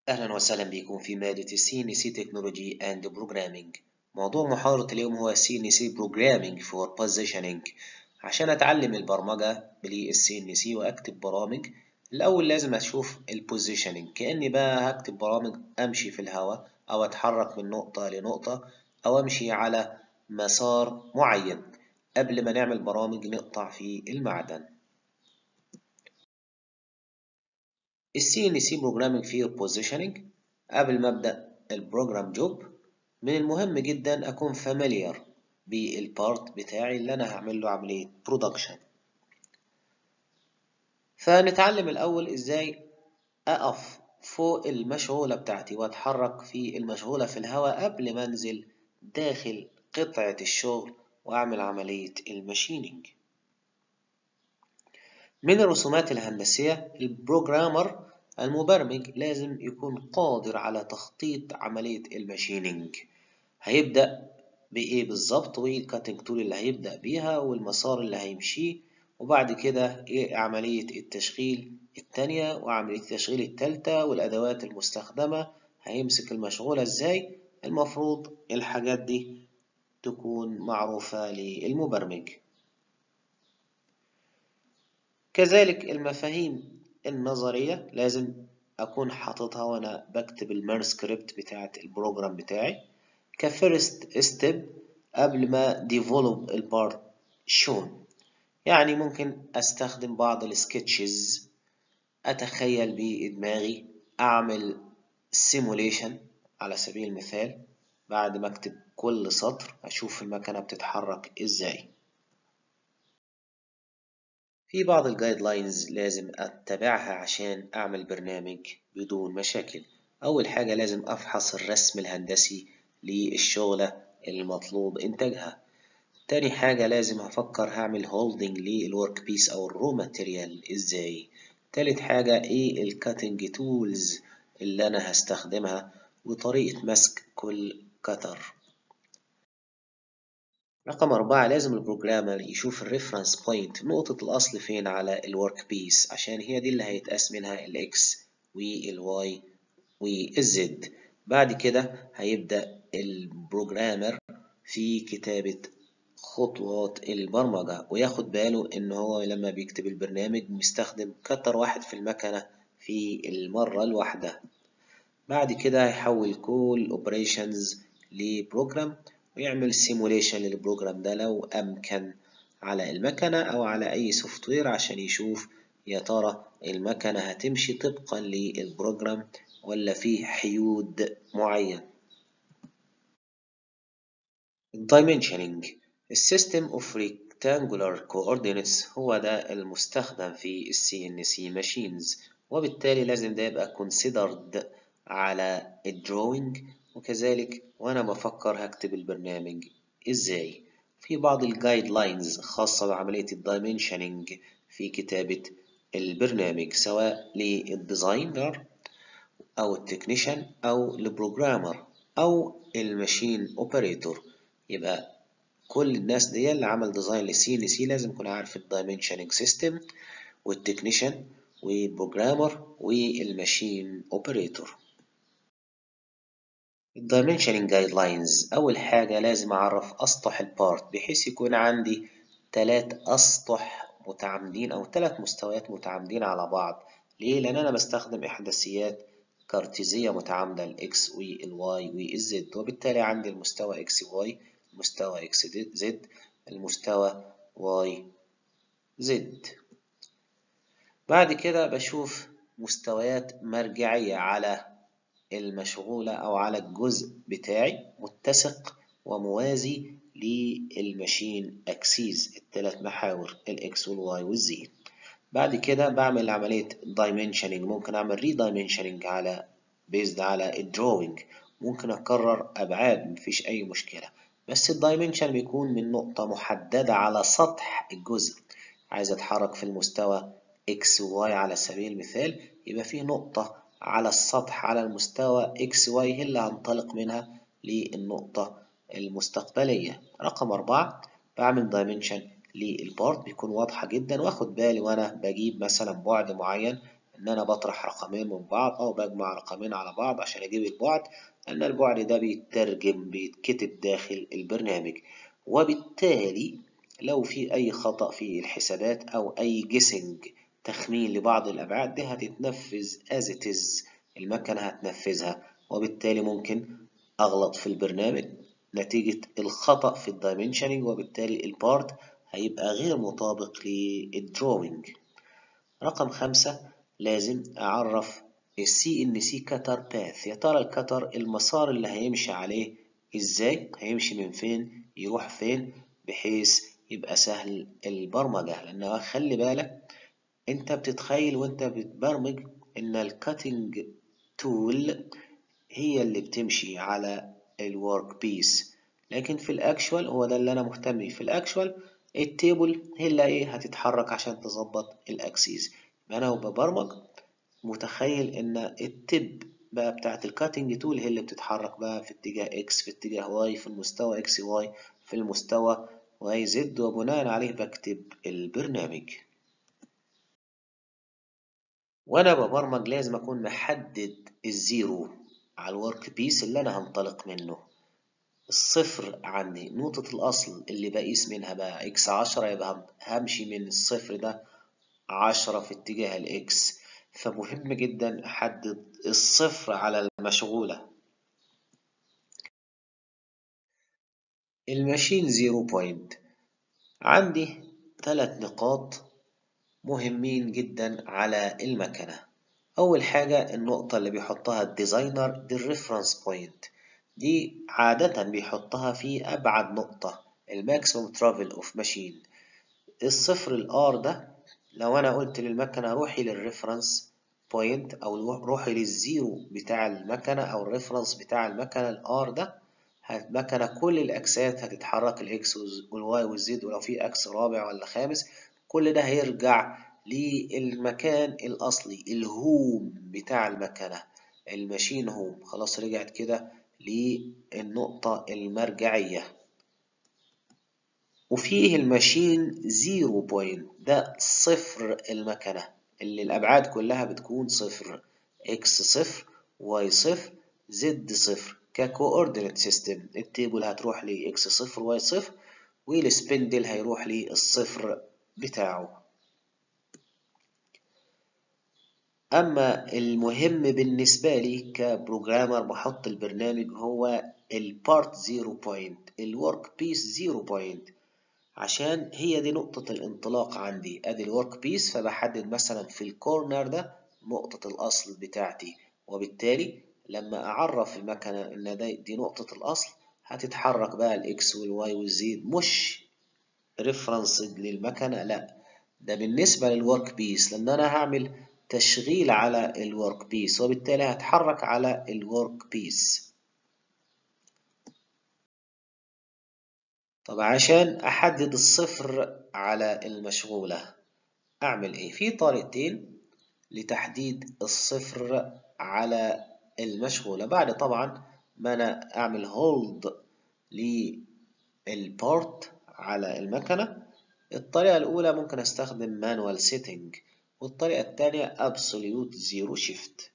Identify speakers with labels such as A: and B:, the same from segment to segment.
A: أهلا وسهلا بكم في مادة السي ان سي تكنولوجي اند بروجرامينج موضوع محاضرة اليوم هو السي ان سي بروجرامينج فور بوزيشننج عشان أتعلم البرمجة بالسي ان سي وأكتب برامج الأول لازم أشوف البوزيشننج كأني بقى هكتب برامج أمشي في الهواء أو أتحرك من نقطة لنقطة أو أمشي على مسار معين قبل ما نعمل برامج نقطع في المعدن السي ان سي بروجرامينج فيه بوزيشننج قبل ما ابدا البروجرام جوب من المهم جدا اكون فاميليار بالبارت بتاعي اللي انا هعمل له عمليه برودكشن فنتعلم الاول ازاي اقف فوق المشغوله بتاعتي واتحرك في المشغوله في الهواء قبل ما انزل داخل قطعه الشغل واعمل عمليه الماشينينج من الرسومات الهندسية البروجرامر المبرمج لازم يكون قادر على تخطيط عملية الماشينينج هيبدأ بإيه بالظبط وإيه الكاتنج تول اللي هيبدأ بيها والمسار اللي هيمشيه وبعد كده إيه عملية التشغيل التانية وعملية التشغيل التالتة والأدوات المستخدمة هيمسك المشغولة إزاي المفروض الحاجات دي تكون معروفة للمبرمج كذلك المفاهيم النظرية لازم أكون حاططها وأنا بكتب المانسكريبت بتاعة البروجرام بتاعي كفيرست ستيب قبل ما ديفولوب البارت شون يعني ممكن أستخدم بعض السكتشز أتخيل بدماغي أعمل سيموليشن على سبيل المثال بعد ما أكتب كل سطر أشوف المكنة بتتحرك إزاي في بعض الجايد لاينز لازم أتبعها عشان أعمل برنامج بدون مشاكل أول حاجة لازم أفحص الرسم الهندسي للشغلة المطلوب إنتاجها تاني حاجة لازم أفكر هعمل هولدنج للورك بيس أو الرو ماتيريال إزاي تالت حاجة إيه الكاتنج تولز اللي أنا هستخدمها وطريقة مسك كل كتر رقم أربعة لازم البروجرامر يشوف الريفرنس بوينت نقطة الأصل فين على الورك بيس عشان هي دي اللي هيتقاس منها الإكس والواي والزد بعد كده هيبدأ البروجرامر في كتابة خطوات البرمجة وياخد باله إن هو لما بيكتب البرنامج مستخدم كتر واحد في المكنة في المرة الواحدة بعد كده هيحول كل operations لبروجرام ويعمل سيموليشن للبروجرام ده لو أمكن على المكنة أو على أي سوفت وير عشان يشوف يا ترى المكنة هتمشي طبقا للبروجرام ولا في حيود معين Dimensioning السيستم اوف rectangular coordinates هو ده المستخدم في ال CNC machines وبالتالي لازم ده يبقى considered على الدروينج وكذلك وأنا بفكر هكتب البرنامج إزاي في بعض الجايد لاينز خاصة بعملية الدايمنشننج في كتابة البرنامج سواء للديزاينر أو التكنيشن أو البروجرامر أو الماشين اوبريتور يبقى كل الناس دي اللي عمل ديزاين للسي ان سي لازم يكون عارف الدايمنشننج سيستم والتكنيشن والبروجرامر والماشين اوبريتور الدايمنشننج جايد لاينز أول حاجة لازم أعرف أسطح البارت بحيث يكون عندي تلات أسطح متعامدين أو تلات مستويات متعامدين على بعض ليه؟ لأن أنا بستخدم إحداثيات كارتيزية متعامدة الإكس والواي والزد وبالتالي عندي المستوى إكس واي المستوى إكس زد المستوى واي زد بعد كده بشوف مستويات مرجعية على المشغولة أو على الجزء بتاعي متسق وموازي للماشين أكسيز الثلاث محاور الإكس والواي والزي بعد كده بعمل عملية دايمنشننج ممكن أعمل ري دايمنشننج على بيزد على الدروينج ممكن أكرر أبعاد مفيش أي مشكلة بس الدايمنشن بيكون من نقطة محددة على سطح الجزء عايز أتحرك في المستوى إكس وواي على سبيل المثال يبقى فيه نقطة على السطح على المستوى x y هي اللي هنطلق منها للنقطة المستقبلية رقم أربعة بعمل دايمنشن للبارت بيكون واضحة جدا واخد بالي وأنا بجيب مثلا بعد معين إن أنا بطرح رقمين من بعض أو بجمع رقمين على بعض عشان أجيب البعد لأن البعد ده بيترجم بيتكتب داخل البرنامج وبالتالي لو في أي خطأ في الحسابات أو أي جيسنج تخمين لبعض الأبعاد دي هتتنفذ as it is المكنة هتنفذها وبالتالي ممكن أغلط في البرنامج نتيجة الخطأ في الدايمنشننج وبالتالي البارت هيبقى غير مطابق للدروينج رقم خمسة لازم أعرف السي ان سي كتر باث يا ترى الكتر المسار اللي هيمشي عليه ازاي هيمشي من فين يروح فين بحيث يبقى سهل البرمجة لأن خلي بالك انت بتتخيل وانت بتبرمج ان الكاتنج تول هي اللي بتمشي على الورك بيس لكن في الاكشوال هو ده اللي انا مهتم بيه في الاكشوال التيبل هي اللي ايه هتتحرك عشان تظبط الاكسيس انا وببرمج متخيل ان التب بقى بتاعت الكاتنج تول هي اللي بتتحرك بقى في اتجاه اكس في اتجاه واي في المستوى اكس واي في المستوى واي زد وبناء عليه بكتب البرنامج وانا ببرمج لازم اكون محدد الزيرو على الورك بيس اللي انا هنطلق منه الصفر عندي نقطة الأصل اللي بقيس منها بقى إكس عشرة يبقى همشي من الصفر ده عشرة في اتجاه الإكس فمهم جدا أحدد الصفر على المشغولة الماشين زيرو بوينت عندي ثلاث نقاط مهمين جدا على المكنة أول حاجة النقطة اللي بيحطها الديزاينر دي الريفرنس بوينت دي عادة بيحطها في أبعد نقطة الماكسيموم ترافل أوف ماشين الصفر الآر ده لو أنا قلت للمكنة روحي للريفرنس بوينت أو روحي للزيرو بتاع المكنة أو الريفرنس بتاع المكنة الآر ده المكنة كل الأكسات هتتحرك الإكس والواي والزد ولو في أكس رابع ولا خامس كل ده هيرجع للمكان الأصلي الهوم بتاع المكنة الماشين هوم خلاص رجعت كده للنقطة المرجعية وفيه الماشين زيرو بوينت ده صفر المكنة اللي الأبعاد كلها بتكون صفر إكس صفر واي صفر زد صفر ككوردينيت سيستم التيبل هتروح لإكس صفر واي صفر والسبندل هيروح للصفر بتاعه أما المهم بالنسبة لي كبروجرامر بحط البرنامج هو البارت زيرو بوينت الورك بيس زيرو بوينت عشان هي دي نقطة الانطلاق عندي ادي الورك بيس فبحدد مثلا في الكورنر ده نقطة الأصل بتاعتي وبالتالي لما أعرف المكنة إن دي, دي نقطة الأصل هتتحرك بقى الإكس والواي والزد مش ريفرنس للمكنة لأ ده بالنسبة للورك بيس لأن أنا هعمل تشغيل على الورك بيس وبالتالي هتحرك على الورك بيس طب عشان أحدد الصفر على المشغولة أعمل إيه؟ في طريقتين لتحديد الصفر على المشغولة بعد طبعا ما أنا أعمل هولد للبورت على المكنة الطريقة الأولى ممكن أستخدم manual setting والطريقة الثانية absolute zero shift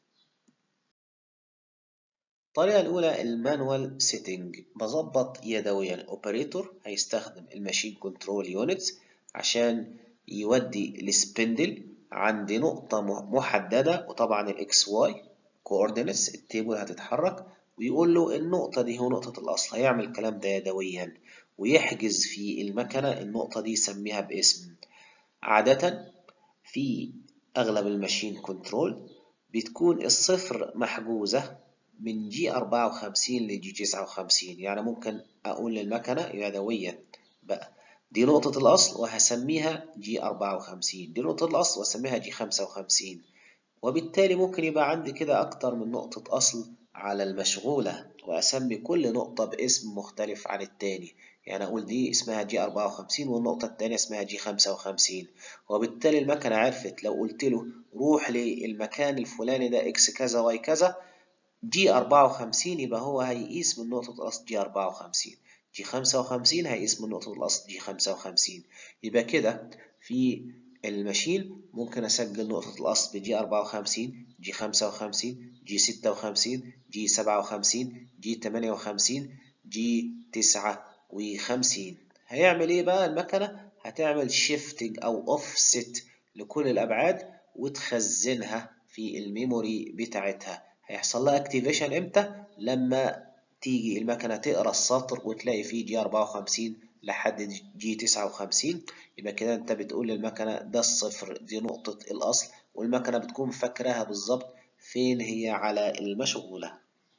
A: الطريقة الأولى المانوال سيتنج بظبط يدويا الأوبريتور هيستخدم الماشين كنترول يونتس عشان يودي السبندل عند نقطة محددة وطبعا الاكس واي كوردينتس التيبل هتتحرك ويقول له النقطة دي هو نقطة الأصل هيعمل الكلام ده يدويا ويحجز في المكنة النقطة دي يسميها باسم عادة في أغلب الماشين كنترول بتكون الصفر محجوزة من جي أربعة وخمسين لجي تسعة وخمسين يعني ممكن أقول للمكنة يدويا بقى دي نقطة الأصل وهسميها جي أربعة وخمسين دي نقطة الأصل وأسميها جي خمسة وخمسين وبالتالي ممكن يبقى عندي كده أكتر من نقطة أصل على المشغولة وأسمي كل نقطة باسم مختلف عن التاني يعني أقول دي اسمها جي أربعة وخمسين والنقطة التانية اسمها جي خمسة وخمسين وبالتالي المكنة عرفت لو قلت له روح للمكان الفلاني ده إكس كذا واي كذا جي أربعة وخمسين يبقى هو هيقيس من نقطة الأصل جي أربعة وخمسين جي خمسة وخمسين هيقيس من نقطة الأصل جي خمسة وخمسين يبقى كده في الماشين ممكن أسجل نقطة الأصل بجي أربعة وخمسين جي خمسة وخمسين جي ستة وخمسين جي سبعة وخمسين جي تمانية وخمسين جي تسعة وخمسين هيعمل إيه بقى المكنة؟ هتعمل شيفتنج أو أوفست لكل الأبعاد وتخزنها في الميموري بتاعتها هيحصل لها اكتيفيشن امتى؟ لما تيجي المكنة تقرا السطر وتلاقي فيه جي أربعة وخمسين لحد جي تسعة وخمسين يبقى كده انت بتقول للمكنة ده الصفر دي نقطة الأصل والمكنة بتكون فاكراها بالظبط فين هي على المشغولة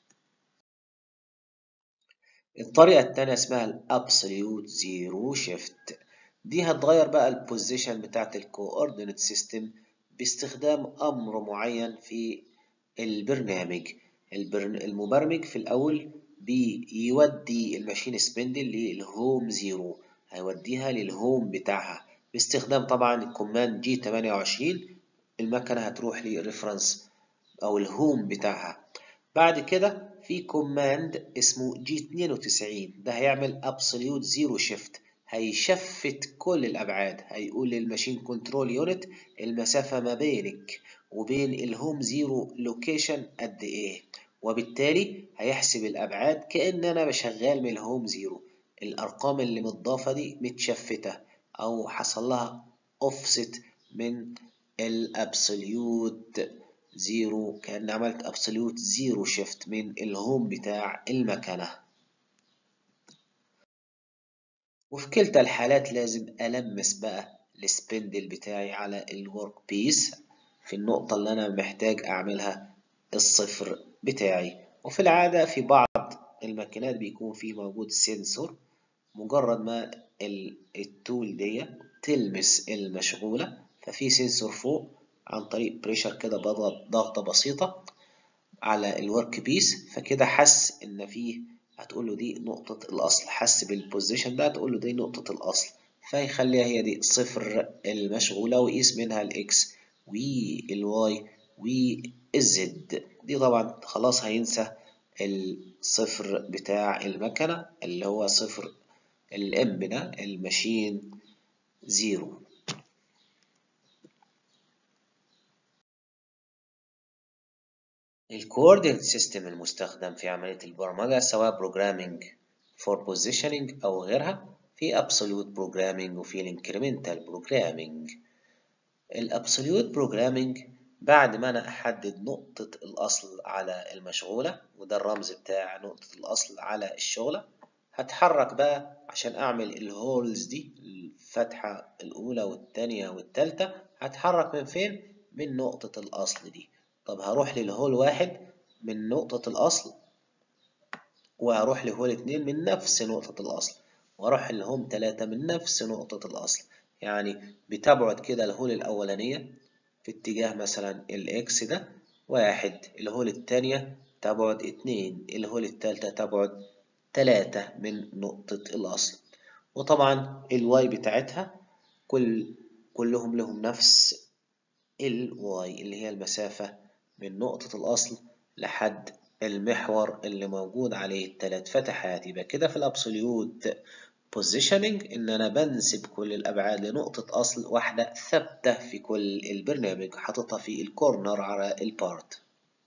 A: الطريقة التانية اسمها الابسوليوت زيرو شيفت دي هتغير بقى البوزيشن بتاعت الكوردينيت سيستم باستخدام أمر معين في البرنامج المبرمج في الأول بيودي الماشين سبندل للهوم زيرو هيوديها للهوم بتاعها باستخدام طبعا الكوماند جي 28 المكنة هتروح للريفرنس أو الهوم بتاعها بعد كده في كوماند اسمه جي 92 ده هيعمل ابسوليوت زيرو شيفت هيشفت كل الأبعاد هيقول للماشين كنترول يونت المسافة ما بينك وبين الهوم زيرو لوكيشن قد إيه وبالتالي هيحسب الأبعاد كأن أنا بشغال من الهوم زيرو الأرقام اللي متضافة دي متشفتة أو حصل لها أوفست من الأبسوليوت زيرو كأن عملت أبسوليوت زيرو شيفت من الهوم بتاع المكنة وفي كلتا الحالات لازم ألمس بقى السبندل بتاعي على الورك بيس في النقطة اللي أنا محتاج أعملها الصفر بتاعي وفي العادة في بعض الماكينات بيكون فيه موجود سنسور مجرد ما التول دي تلمس المشغولة ففي سنسور فوق عن طريق بريشر كده بضغط ضغطة بسيطة على الورك بيس فكده حس إن فيه هتقول له دي نقطة الأصل حس بالبوزيشن ده هتقول له دي نقطة الأصل فيخليها هي دي صفر المشغولة ويقيس منها الإكس والواي والزد دي طبعا خلاص هينسى الصفر بتاع المكنة اللي هو صفر الام ده الماشين زيرو الكوردينيت سيستم المستخدم في عملية البرمجة سواء بروجرامينج فور بوزيشننج أو غيرها في absolute بروجرامينج وفي الانكريمنتال بروجرامينج الابسوليوت بروجرامينج بعد ما انا احدد نقطة الاصل على المشغولة وده الرمز بتاع نقطة الاصل على الشغلة هتحرك بقى عشان اعمل الهولز دي الفتحة الاولى والتانية والتالتة هتحرك من فين من نقطة الاصل دي طب هروح للهول واحد من نقطة الاصل وهروح لهول اتنين من نفس نقطة الاصل واروح لهوم تلاتة من نفس نقطة الاصل يعني بتبعد كده الهول الأولانية في اتجاه مثلا الإكس ده واحد الهول التانية تبعد اتنين الهول التالتة تبعد تلاتة من نقطة الأصل وطبعا الواي بتاعتها كل كلهم لهم نفس الواي اللي هي المسافة من نقطة الأصل لحد المحور اللي موجود عليه التلات فتحات يبقى كده في الأبسوليوت positioning إن أنا بنسب كل الأبعاد لنقطة أصل واحدة ثابتة في كل البرنامج حاططها في الكورنر على البارت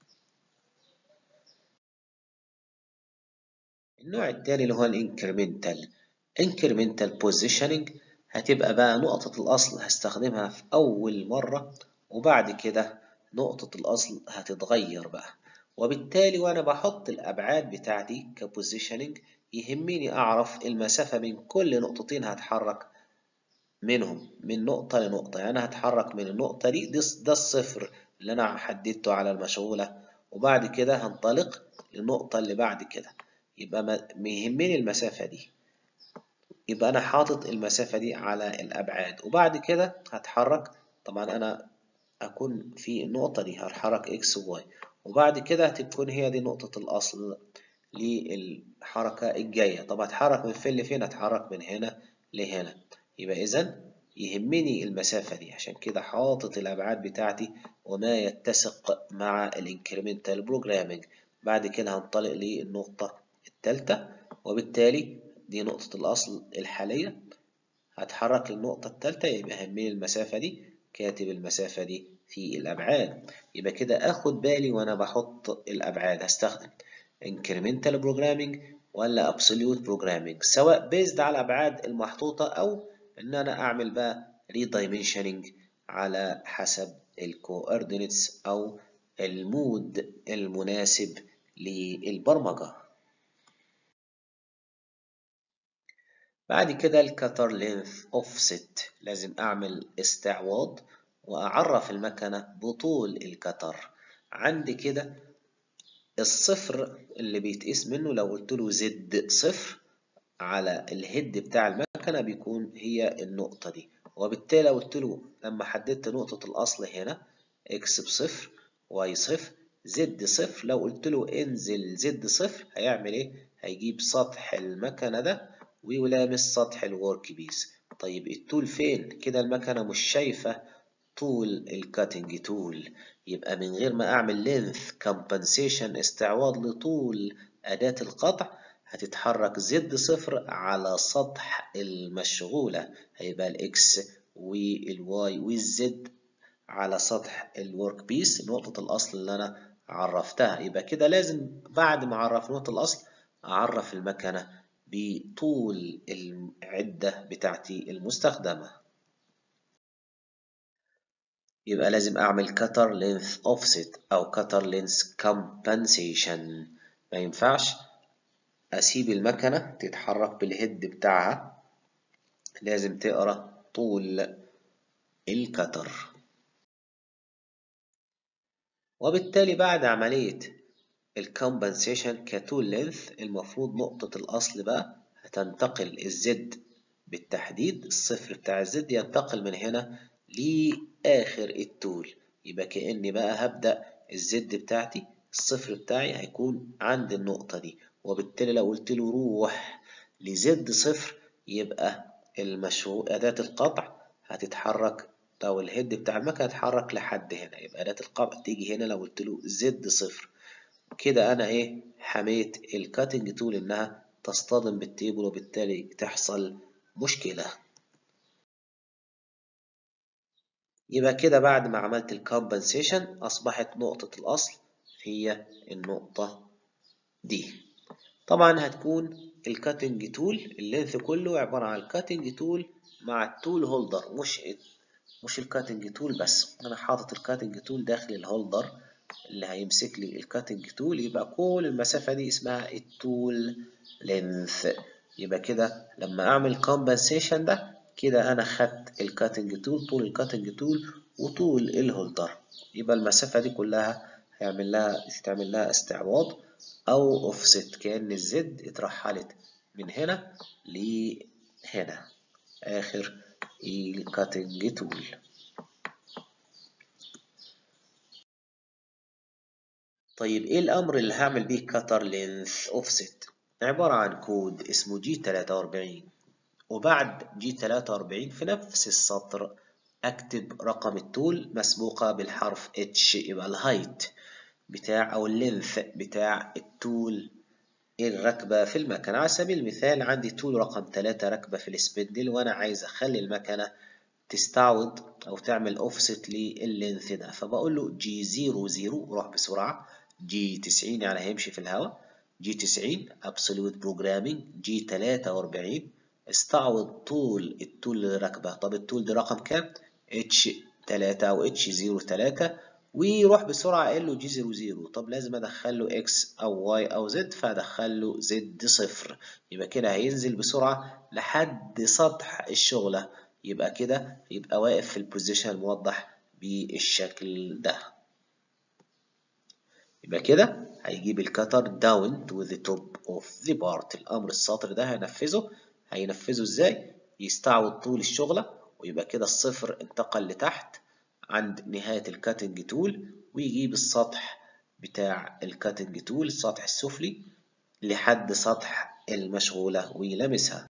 A: النوع التاني اللي هو الانكريمنتال انكريمنتال positioning هتبقى بقى نقطة الأصل هستخدمها في أول مرة وبعد كده نقطة الأصل هتتغير بقى وبالتالي وأنا بحط الأبعاد بتاعتي كبوزيشننج يهمني أعرف المسافة بين كل نقطتين هتحرك منهم من نقطة لنقطة يعني هتحرك من النقطة دي ده الصفر اللي أنا حددته على المشغولة وبعد كده هنطلق للنقطة اللي بعد كده يبقى يهمني المسافة دي يبقى أنا حاطط المسافة دي على الأبعاد وبعد كده هتحرك طبعا أنا أكون في النقطة دي هتحرك إكس وواي وبعد كده هتكون هي دي نقطة الأصل للحركة الجاية طب هتحرك من فين لفين هتحرك من هنا لهنا يبقى إذا يهمني المسافة دي عشان كده حاطط الأبعاد بتاعتي وما يتسق مع الانكريمنتال بروجرامينج بعد كده هنطلق للنقطة التالتة وبالتالي دي نقطة الأصل الحالية هتحرك للنقطة التالتة يبقى همني المسافة دي كاتب المسافة دي في الأبعاد يبقى كده أخد بالي وأنا بحط الأبعاد هستخدم incremental programming ولا absolute programming سواء based على الأبعاد المحطوطة أو إن أنا أعمل بقى redimensioning على حسب الكوردينيتس أو المود المناسب للبرمجة بعد كده الكتر لينث اوفست لازم اعمل استعواض واعرف المكنة بطول الكتر عندي كده الصفر اللي بيتقيس منه لو قلت له زد صفر على الهيد بتاع المكنة بيكون هي النقطة دي وبالتالي لو قلت له لما حددت نقطة الأصل هنا اكس بصفر واي صفر زد صفر لو قلت له انزل زد صفر هيعمل ايه؟ هيجيب سطح المكنة ده ويلامس سطح الورك بيس طيب التول فين؟ كده المكنة مش شايفة طول الكاتنج تول يبقى من غير ما أعمل لينث كومبنسيشن استعواض لطول أداة القطع هتتحرك زد صفر على سطح المشغولة هيبقى الإكس والواي والزد على سطح الورك بيس نقطة الأصل اللي أنا عرفتها يبقى كده لازم بعد ما أعرف نقطة الأصل أعرف المكنة بطول العدة بتاعتي المستخدمة يبقى لازم أعمل cutter length offset أو cutter length compensation ما ينفعش أسيب المكنة تتحرك بالهيد بتاعها لازم تقرأ طول الكتر وبالتالي بعد عملية الكومبنسيشن كتول لينث المفروض نقطة الأصل بقى هتنتقل الزد بالتحديد الصفر بتاع الزد ينتقل من هنا لآخر التول يبقى كأني بقى هبدأ الزد بتاعتي الصفر بتاعي هيكون عند النقطة دي وبالتالي لو قلت له روح لزد صفر يبقى المشروع أداة القطع هتتحرك لو الهيد بتاع المكنة هتتحرك لحد هنا يبقى أداة القطع تيجي هنا لو قلت له زد صفر كده أنا إيه حميت الكاتنج تول إنها تصطدم بالتيبل وبالتالي تحصل مشكلة يبقى كده بعد ما عملت الكومبنسيشن أصبحت نقطة الأصل هي النقطة دي طبعا هتكون الكاتنج تول اللينث كله عبارة عن الكاتنج تول مع التول هولدر مش مش الكاتنج تول بس أنا حاطط الكاتنج تول داخل الهولدر اللي هيمسك لي الكاتنج تول يبقى كل المسافة دي اسمها التول لينث يبقى كده لما أعمل كومبنسيشن ده كده أنا خدت الكاتنج تول طول الكاتنج تول وطول الهولدر يبقى المسافة دي كلها هيعمل لها تعمل لها استعواض أو أوفست كأن الزد اترحلت من هنا لهنا آخر الكاتنج تول طيب ايه الامر اللي هعمل بيه كتر لينث اوفست عبارة عن كود اسمه جي 43 وبعد جي 43 في نفس السطر اكتب رقم التول مسبوقة بالحرف اتش يبقى الهايت بتاع او اللينث بتاع التول الركبة في المكنة على سبيل المثال عندي تول رقم 3 ركبة في السبندل وانا عايز اخلي المكنة تستعوض او تعمل اوفست لللينث ده فبقول له جي 00 روح بسرعة جي 90 يعني هيمشي في الهواء جي 90 ابسولوت بروجرامينج جي 43 استعوض طول التول اللي راكبه طب التول ده رقم كام اتش 3 او اتش 03 ويروح بسرعه قال له جي 00 طب لازم ادخل له اكس او واي او زد فادخل له زد صفر يبقى كده هينزل بسرعه لحد سطح الشغله يبقى كده يبقى واقف في البوزيشن الموضح بالشكل ده يبقى كده هيجيب الكتر down to the top of the part الأمر السطر ده هينفذه هينفذه ازاي يستعوض طول الشغلة ويبقى كده الصفر انتقل لتحت عند نهاية الكاتنج تول ويجيب السطح بتاع الكاتنج تول السطح السفلي لحد سطح المشغولة ويلمسها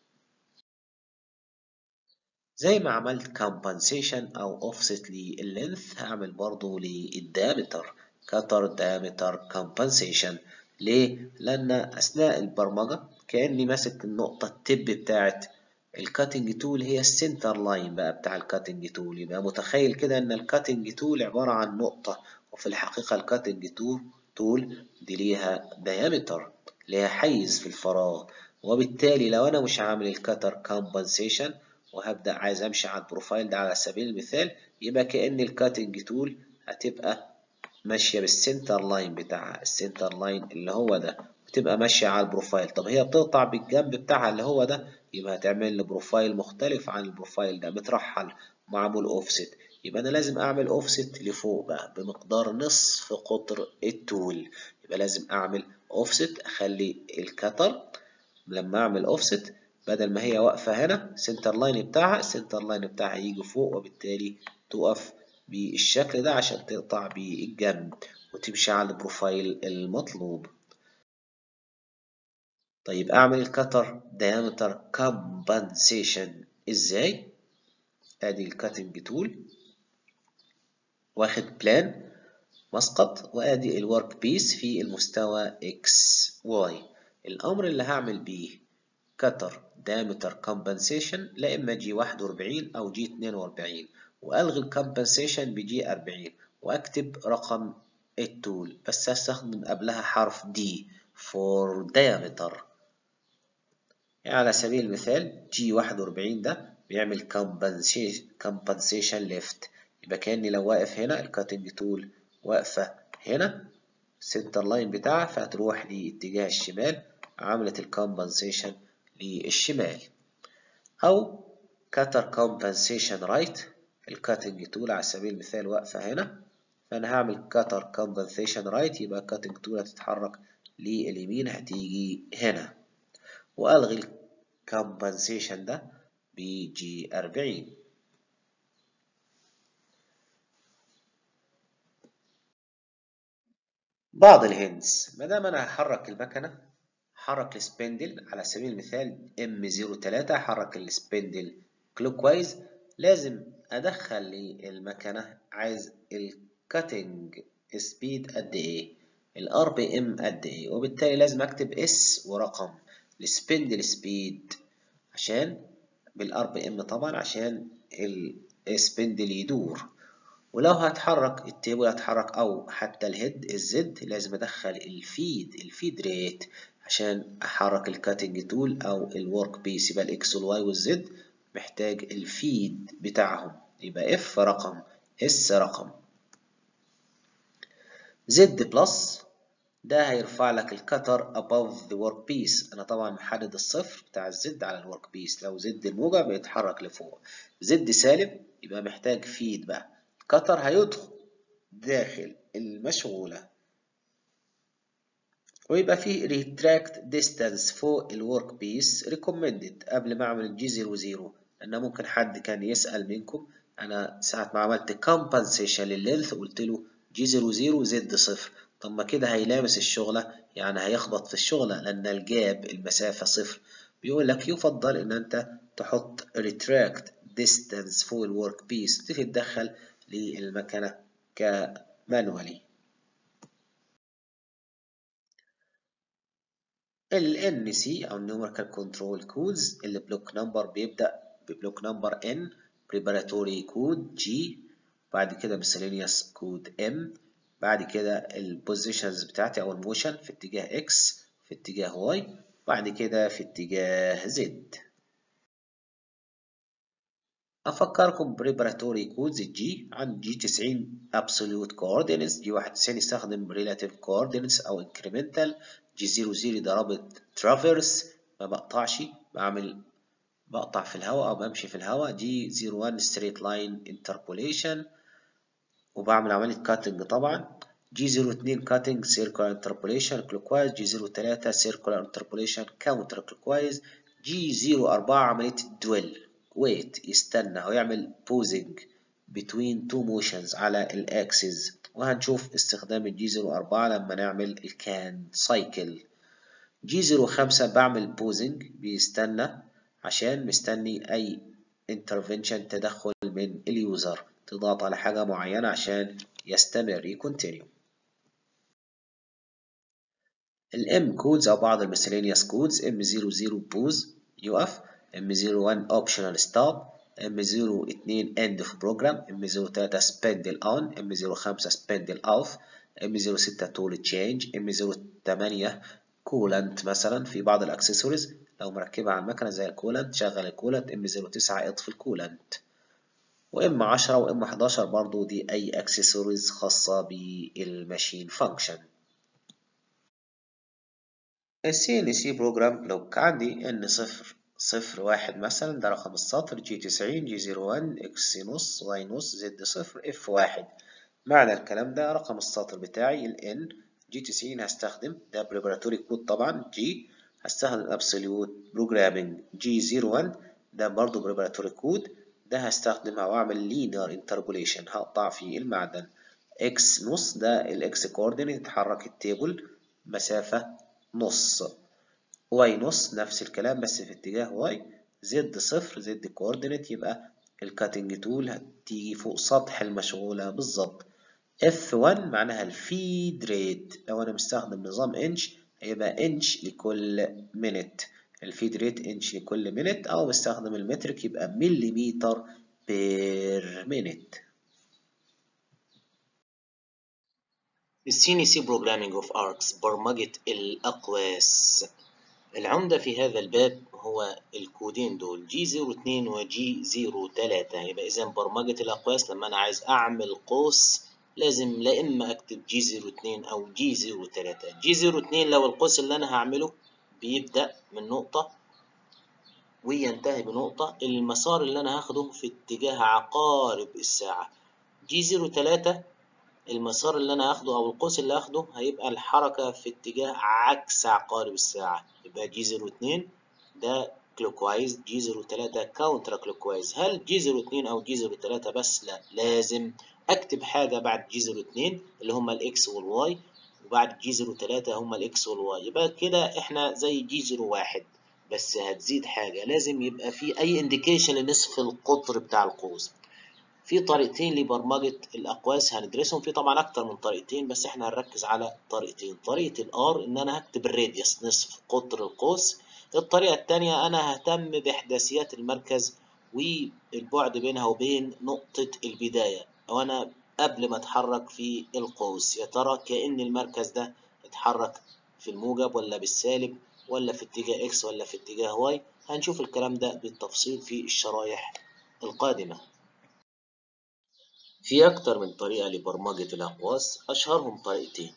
A: زي ما عملت compensation أو offset لللينث هعمل برضو للدامتر cutter diameter compensation ليه؟ لأن أثناء البرمجة كأني ماسك النقطة التب بتاعت الكاتنج تول هي السنتر لاين بقى بتاع الكاتنج تول يبقى متخيل كده ان الكاتنج تول عبارة عن نقطة وفي الحقيقة الكاتنج تول تول دي ليها diameter ليها حيز في الفراغ وبالتالي لو انا مش عامل الكتر كومبنسيشن وهبدأ عايز امشي على البروفايل ده على سبيل المثال يبقى كأن الكاتنج تول هتبقى ماشية بالسنتر لاين بتاعها السنتر لاين اللي هو ده بتبقى ماشية على البروفايل طب هي بتقطع بالجنب بتاعها اللي هو ده يبقى هتعمل لي بروفايل مختلف عن البروفايل ده مترحل معمول اوفست يبقى انا لازم اعمل اوفست لفوق بقى بمقدار نصف قطر التول يبقى لازم اعمل اوفست اخلي الكتر لما اعمل اوفست بدل ما هي واقفة هنا سنتر لاين بتاعها السنتر لاين بتاعها يجي فوق وبالتالي تقف بالشكل ده عشان تقطع بالجنب وتمشي على البروفايل المطلوب طيب اعمل الكتر diameter compensation ازاي ادي الكاتنج تول واخد بلان مسقط وادي الورك بيس في المستوى اكس واي الامر اللي هعمل بيه كتر diameter compensation لا اما جي 41 او جي 42 والغي الكمبنسيشن بجي 40 واكتب رقم التول بس هستخدم قبلها حرف دي for diameter يعني على سبيل المثال جي 41 ده بيعمل compensation left يبقى كأني لو واقف هنا الكاتنج تول واقفة هنا السنتر لاين بتاعها فهتروح لاتجاه الشمال عملت الكومبنسيشن للشمال أو كتر compensation right الكاتنج تول على سبيل المثال واقفة هنا فأنا هعمل كتر compensation right يبقى الكاتنج تول هتتحرك لليمين هتيجي هنا وألغي الكومبنسيشن ده بجي أربعين بعض الهندس ما دام أنا هحرك المكنة حرك السبندل على سبيل المثال M03 حرك السبندل كلوك وايز لازم أدخل للمكنة عايز الكاتنج سبيد قد إيه الار بي ام قد إيه وبالتالي لازم أكتب اس ورقم السبندل سبيد عشان بالار بي ام طبعا عشان السبندل يدور ولو هتحرك التيبل هتحرك او حتى الهيد الزد لازم ادخل الفيد الفيد ريت عشان احرك الكاتنج تول او الورك بيس يبقى الاكس والواي والزد محتاج الفيد بتاعهم يبقى اف رقم اس رقم زد بلس ده هيرفع لك الكتر above the work piece انا طبعا محدد الصفر بتاع الزد على الورك بيس لو زد الموجب بيتحرك لفوق زد سالب يبقى محتاج فيد بقى الكتر هيدخل داخل المشغولة ويبقى فيه retract distance فوق الورك بيس recommended قبل ما اعمل الجي 00 لان ممكن حد كان يسأل منكم انا ساعة ما عملت compensation لللينث قلت له جي 00 زد صفر طب ما كده هيلامس الشغلة يعني هيخبط في الشغلة لأن الجاب المسافة صفر بيقول لك يفضل إن أنت تحط retract distance فوق الورك بيس تتدخل للمكنة كمانوالي ال NC أو Numerical Control Codes اللي بلوك نمبر بيبدأ ببلوك نمبر N Preparatory Code G بعد كده Miscellaneous Code M بعد كده البوزيشنز بتاعتي او الموشن في اتجاه x في اتجاه y بعد كده في اتجاه z افكركم بريبراتوري كودز الجي عن جي 90 absolute coordinates جي 91 يستخدم relative coordinates او incremental جي 00 ده رابط traverse ما بقطعش بعمل بقطع في الهواء او بمشي في الهواء جي 01 straight line interpolation وبعمل عملية كاتنج طبعا جي 02 كاتنج سيركولار انتربوليشن كلوكوايز جي 03 سيركولار انتربوليشن كاونتر كلوكوايز جي 04 عملية الدويل ويت يستنى أو يعمل بوزنج between two motions على الأكسس وهنشوف استخدام الجي 04 لما نعمل الكان سايكل جي 05 بعمل بوزنج بيستنى عشان مستني أي انترفنشن تدخل من اليوزر تضغط على حاجة معينة عشان يستمر يكونتينيو الام كودز أو بعض المسلينيوس كودز ام 00 بوز يقف M01 optional stop M02 end of program M03 spindle on M05 spindle off M06 tool change M08 كولنت مثلا في بعض الاكسسوارز لو مركبة على المكنة زي الكولنت شغل الكولنت M09 اطفي الكولنت وام 10 وام 11 برضو دي اي اكسسوارز خاصة بالماشين فانكشن السي ان سي بروجرام لو عندي ان صفر صفر واحد مثلا ده رقم السطر جي تسعين جي زيرو وان اكس نص واي نص زد صفر اف واحد معنى الكلام ده رقم السطر بتاعي الان جي تسعين هستخدم ده بريبراتوري كود طبعا جي هستخدم ابسوليوت بروجرامينج جي زيرو وان ده برضو بريبراتوري كود ده هستخدمها واعمل لينير انتربوليشن هقطع فيه المعدن اكس نص ده الاكس كوردينيت يتحرك التيبل مسافة نص واي نص نفس الكلام بس في اتجاه واي زد صفر زد كوردينيت يبقى الكاتنج تول هتيجي فوق سطح المشغولة بالظبط F1 معناها الفيد ريت لو أنا مستخدم نظام إنش هيبقى إنش لكل مينت الفيد ريت إنش لكل مينت أو بستخدم المترك يبقى مليمتر بير مينت
B: السي سي بروجرامينج اوف اركس برمجة الأقواس العمدة في هذا الباب هو الكودين دول جي 02 وجي 03 يبقى إذا برمجة الأقواس لما أنا عايز أعمل قوس لازم لا إما أكتب جي 02 أو جي 03 جي 02 لو القوس اللي أنا هعمله بيبدأ من نقطة وينتهي بنقطة المسار اللي أنا هاخده في اتجاه عقارب الساعة جي 03 المسار اللي أنا هاخده أو القوس اللي هاخده هيبقى الحركة في اتجاه عكس عقارب الساعة يبقى جي 02 ده كلوك وايز جي 03 كاونتر كلوك وايز هل جي 02 أو جي 03 بس لا لازم أكتب حاجة بعد جي 02 اللي هما الإكس والواي وبعد جي 03 هما الإكس والواي يبقى كده إحنا زي جي 01 بس هتزيد حاجة لازم يبقى في أي انديكيشن لنصف القطر بتاع القوس في طريقتين لبرمجة الأقواس هندرسهم في طبعا أكتر من طريقتين بس إحنا هنركز على طريقتين طريقة الآر إن أنا هكتب الراديوس نصف قطر القوس الطريقة التانية أنا ههتم بإحداثيات المركز والبعد بينها وبين نقطة البداية أو أنا قبل ما أتحرك في القوس يا ترى كأن المركز ده اتحرك في الموجب ولا بالسالب ولا في اتجاه إكس ولا في اتجاه واي هنشوف الكلام ده بالتفصيل في الشرايح القادمة في أكتر من طريقة لبرمجة الأقواس أشهرهم طريقتين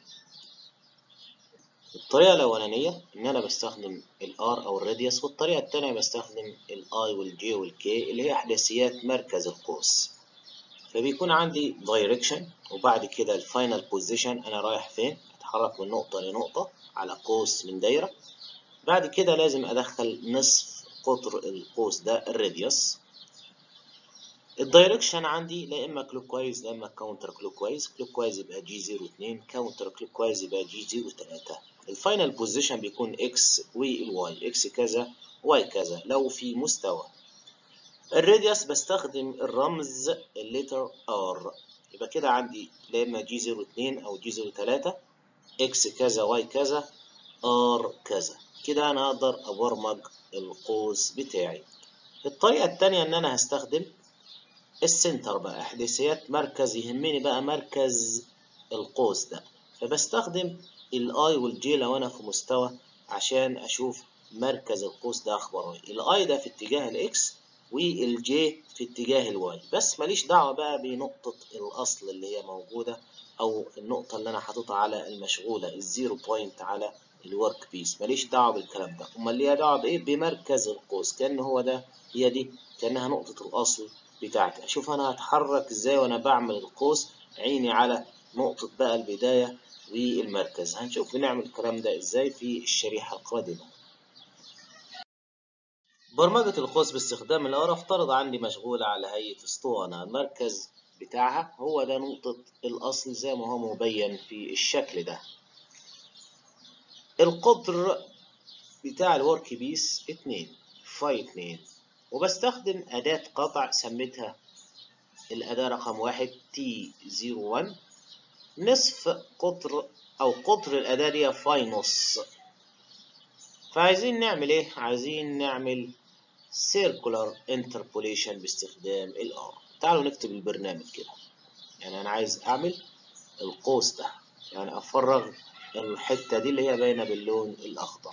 B: الطريقة الأولانية إن أنا بستخدم ال R أو الراديوس والطريقة التانية بستخدم ال I وال J وال K اللي هي إحداثيات مركز القوس فبيكون عندي direction وبعد كده ال final position أنا رايح فين أتحرك من نقطة لنقطة على قوس من دايرة بعد كده لازم أدخل نصف قطر القوس ده الراديوس الدايركشن عندي لا اما كلوك وايز لا اما كاونتر كلوك وايز كلوك وايز يبقى جي 02 كاونتر كلوك وايز يبقى جي 03 الفاينل بوزيشن بيكون اكس والواي اكس كذا واي كذا لو في مستوى الراديوس بستخدم الرمز الليتر ار يبقى كده عندي لا اما جي 02 او جي 03 اكس كذا واي كذا ار كذا كده انا اقدر ابرمج القوس بتاعي الطريقة التانية ان انا هستخدم السنتر بقى احداثيات مركز يهمني بقى مركز القوس ده فبستخدم الاي والجي لو انا في مستوى عشان اشوف مركز القوس ده اخباره ايه الاي ده في اتجاه الاكس والجي في اتجاه الواي بس ماليش دعوه بقى بنقطه الاصل اللي هي موجوده او النقطه اللي انا حاططها على المشغوله الزيرو بوينت على الورك بيس ماليش دعوه بالكلام ده امال ليها دعوه بايه بمركز القوس كان هو ده هي دي كانها نقطه الاصل بتاعتي اشوف انا هتحرك ازاي وانا بعمل القوس عيني على نقطة بقى البداية والمركز هنشوف بنعمل الكلام ده ازاي في الشريحة القادمة برمجة القوس باستخدام الار افترض عندي مشغولة على هيئة اسطوانة المركز بتاعها هو ده نقطة الأصل زي ما هو مبين في الشكل ده القطر بتاع الورك بيس اتنين فاي اتنين وبستخدم أداة قطع سميتها الأداة رقم واحد تي زيرو وان نصف قطر أو قطر الأداة دي فاي نص فعايزين نعمل إيه؟ عايزين نعمل circular interpolation باستخدام الار تعالوا نكتب البرنامج كده يعني انا عايز اعمل القوس ده يعني افرغ الحته دي اللي هي باينه باللون الاخضر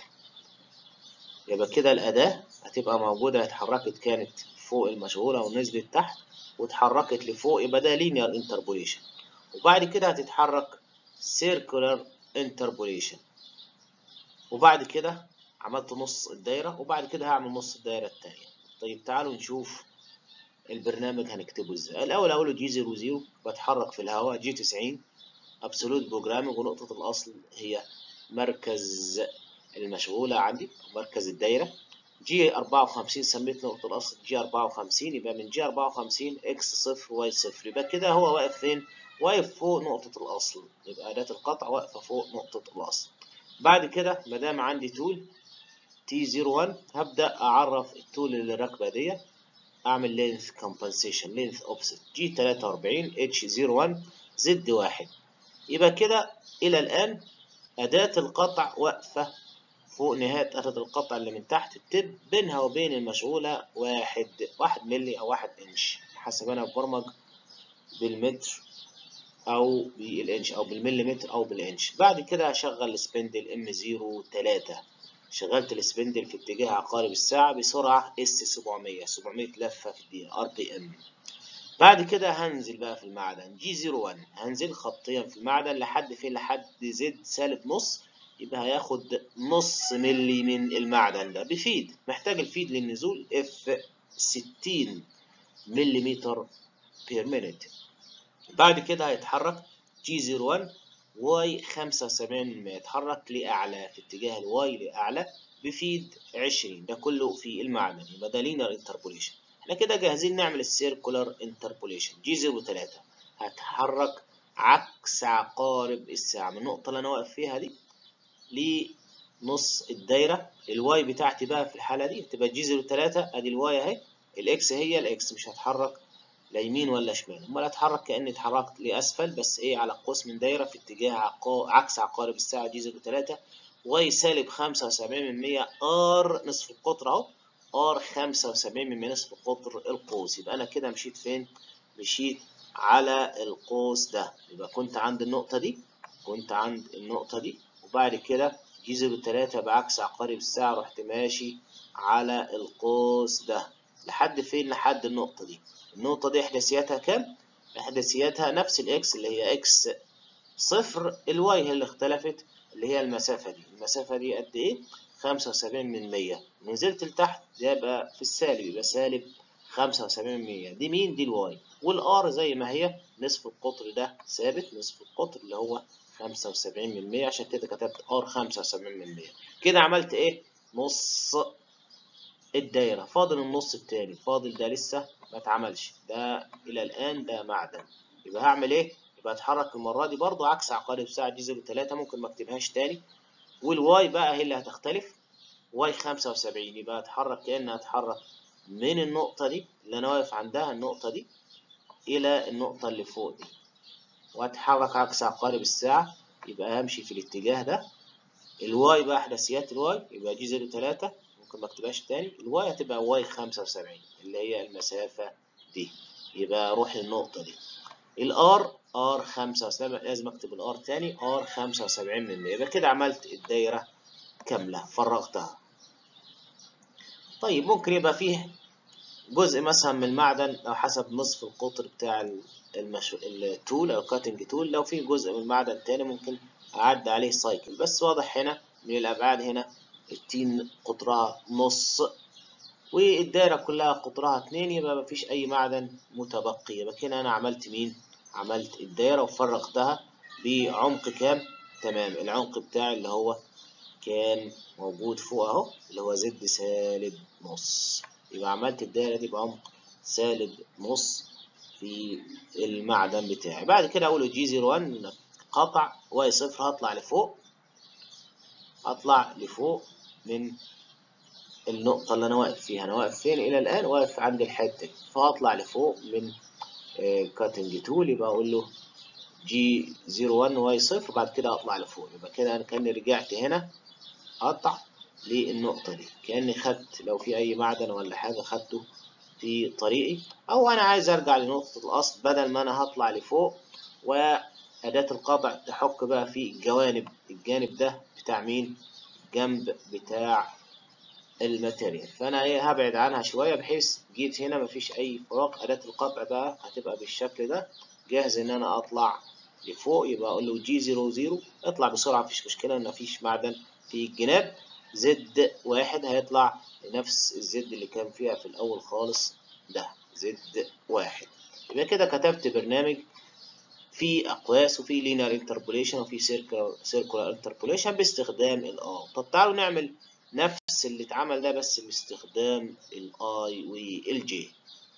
B: يبقى كده الاداه هتبقى موجوده اتحركت كانت فوق المشغوله ونزلت تحت واتحركت لفوق يبقى ده linear interpolation وبعد كده هتتحرك circular interpolation وبعد كده عملت نص الدايرة وبعد كده هعمل نص الدايرة التانية طيب تعالوا نشوف البرنامج هنكتبه ازاي الأول أقوله جي زيرو زيرو بتحرك في الهواء جي تسعين أبسولوت بروجرامينج ونقطة الأصل هي مركز المشغولة عندي مركز الدايرة جي أربعة وخمسين سميت نقطة الأصل جي أربعة وخمسين يبقى من جي أربعة وخمسين إكس صفر واي صفر يبقى كده هو واقف فين؟ واقف فوق نقطة الأصل يبقى أداة القطع واقفة فوق نقطة الأصل بعد كده مادام عندي تول تي 01 هبدأ أعرف التول اللي راكبة دي أعمل لينث كومبنسيشن لينث أوفست جي 43 اتش 01 زد واحد يبقى كده إلى الآن أداة القطع واقفة فوق نهاية أداة القطع اللي من تحت التب بينها وبين المشغولة واحد واحد ملي أو واحد إنش حسب أنا ببرمج بالمتر او بالانش او بالمليمتر او بالانش بعد كده هشغل السبندل ام 03 شغلت السبندل في اتجاه عقارب الساعة بسرعة اس 700 700 لفة في الدقيقة ار بي ام بعد كده هنزل بقى في المعدن جي 01 هنزل خطيا في المعدن لحد فين لحد زد سالب نص يبقى هياخد نص ملي من المعدن ده بفيد محتاج الفيد للنزول اف 60 مليمتر بير مينيت بعد كده هيتحرك جي 01 واي 75 يتحرك لأعلى في اتجاه الواي لأعلى بفيد 20 ده كله في المعدن يبقى ده لينير انتربوليشن احنا كده جاهزين نعمل السيركولار انتربوليشن جي 03 هتحرك عكس عقارب الساعة من النقطة اللي أنا واقف فيها دي لنص الدايرة الواي بتاعتي بقى في الحالة دي تبقى جي 03 ادي الواي اهي الاكس هي الاكس مش هتحرك لا يمين ولا شمال امال اتحرك كاني اتحركت لاسفل بس ايه على قوس من دايره في اتجاه عقا... عكس عقارب الساعه جي 03 واي سالب 75 من 100 ار نصف القطر اهو ار 75 من نصف قطر القوس يبقى انا كده مشيت فين مشيت على القوس ده يبقى كنت عند النقطه دي كنت عند النقطه دي وبعد كده جي 03 بعكس عقارب الساعه رحت ماشي على القوس ده لحد فين لحد النقطه دي النقطة دي إحداثياتها كام؟ إحداثياتها نفس الإكس اللي هي إكس صفر الواي هي اللي اختلفت اللي هي المسافة دي المسافة دي قد إيه؟ خمسة وسبعين من مية نزلت لتحت ده يبقى في السالب يبقى سالب خمسة وسبعين من مية دي مين؟ دي الواي والآر زي ما هي نصف القطر ده ثابت نصف القطر اللي هو خمسة وسبعين من مية عشان كده كتبت آر خمسة وسبعين من مية كده عملت إيه؟ نص الدايرة فاضل النص التاني فاضل ده لسه ما اتعملش ده الى الان ده معدن يبقى هعمل ايه يبقى اتحرك المره دي برضو عكس عقارب ساعه جي 03 ممكن ما اكتبهاش تاني والواي بقى هي اللي هتختلف واي 75 يبقى اتحرك كاني هتحرك من النقطه دي اللي انا واقف عندها النقطه دي الى النقطه اللي فوق دي وهتحرك عكس عقارب الساعه يبقى همشي في الاتجاه ده الواي بقى احداثيات الواي يبقى جي 03 ممكن ما اكتبهاش تاني الواي هتبقى واي 75 اللي هي المسافة دي يبقى اروح للنقطة دي الار ار 75 لازم اكتب الار تاني ار 75 من 100 يبقى كده عملت الدايرة كاملة فرغتها طيب ممكن يبقى فيه جزء مثلا من المعدن او حسب نصف القطر بتاع المش... التول او كاتنج تول لو في جزء من المعدن تاني ممكن اعدي عليه سايكل بس واضح هنا من الابعاد هنا التين قطرها نص والدايرة كلها قطرها اتنين يبقى مفيش أي معدن متبقي يبقى كده أنا عملت مين؟ عملت الدايرة وفرغتها بعمق كام؟ تمام العمق بتاعي اللي هو كان موجود فوق أهو اللي هو زد سالب نص يبقى عملت الدايرة دي بعمق سالب نص في المعدن بتاعي بعد كده أقول جي 01 قطع واي صفر هطلع لفوق هطلع لفوق من النقطة اللي أنا واقف فيها أنا واقف فين إلى الآن واقف عند الحتة دي فهطلع لفوق من كاتنج تول يبقى أقول له جي 01 واي صفر بعد كده أطلع لفوق يبقى كده أنا كأني رجعت هنا أقطع للنقطة دي كأني خدت لو في أي معدن ولا حاجة خدته في طريقي أو أنا عايز أرجع لنقطة الأصل بدل ما أنا هطلع لفوق وأداة القطع تحك بقى في الجوانب الجانب ده بتاع مين؟ جنب بتاع الماتيريال فأنا إيه هبعد عنها شوية بحيث جيت هنا مفيش أي فراغ أداة القطع بقى هتبقى بالشكل ده جاهز إن أنا أطلع لفوق يبقى أقول له جي زيرو زيرو اطلع بسرعة مفيش مشكلة مفيش معدن في الجناب زد واحد هيطلع لنفس الزد اللي كان فيها في الأول خالص ده زد واحد يبقى كده كتبت برنامج في أقواس وفي لينير انتربوليشن وفي سيركولار انتربوليشن باستخدام الآي طب تعالوا نعمل نفس اللي اتعمل ده بس باستخدام الآي والجي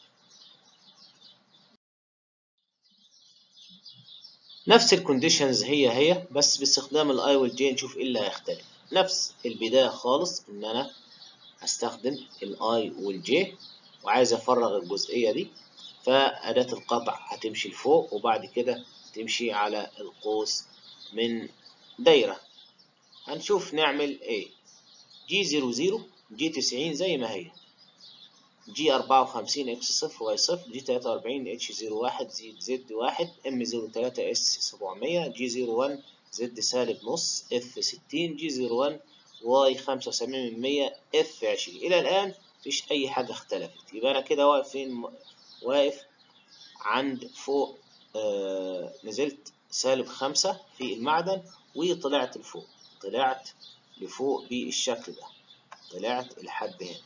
B: نفس الكونديشنز هي هي بس باستخدام الاي والجي نشوف ايه اللي هيختلف نفس البداية خالص ان انا هستخدم الاي والجي وعايز افرغ الجزئية دي فأداة القطع هتمشي لفوق وبعد كده تمشي على القوس من دايرة هنشوف نعمل ايه جي زيرو زيرو جي تسعين زي ما هي جي أربعة وخمسين إكس صفر واي صفر جي تلاتة وأربعين اتش زيرو واحد زد زد واحد إم زيرو تلاتة إس سبعمية جي زيرو وان زد سالب نص إف ستين جي زيرو وان واي خمسة وسبعين من مية إف عشرين إلى الآن مفيش أي حاجة اختلفت يبقى أنا كده واقف فين واقف عند فوق آه نزلت سالب خمسة في المعدن وطلعت لفوق طلعت لفوق بالشكل ده طلعت لحد هنا